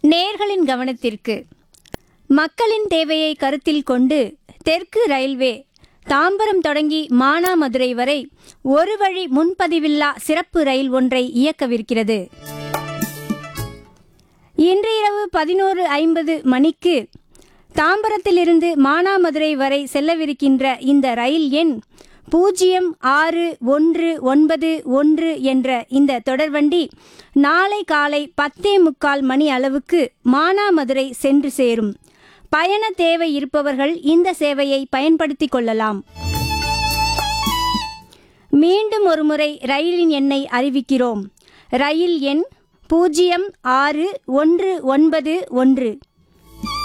நேர்களின் கவனத்திற்கு மக்களின் தேவையை கருத்தில் கொண்டு தெற்கு ரயில்வே தாம்பரம் தொடங்கி மானாமதுரை வரை ஒரு வழி முன்பதிவில்லா சிறப்பு ரயில் ஒன்றை இயக்கவிருக்கிறது இன்று இரவு பதினோரு ஐம்பது மணிக்கு தாம்பரத்திலிருந்து மானாமதுரை வரை செல்லவிருக்கின்ற இந்த ரயில் எண் பூஜ்ஜியம் ஆறு ஒன்று ஒன்பது ஒன்று என்ற இந்த தொடர்வண்டி நாளை காலை பத்தே முக்கால் மணி அளவுக்கு மானாமதுரை சென்று சேரும் பயண தேவை இருப்பவர்கள் இந்த சேவையை பயன்படுத்திக் கொள்ளலாம் மீண்டும் ஒருமுறை ரயிலின் எண்ணை அறிவிக்கிறோம் ரயில் எண் பூஜ்ஜியம் ஆறு ஒன்று ஒன்பது ஒன்று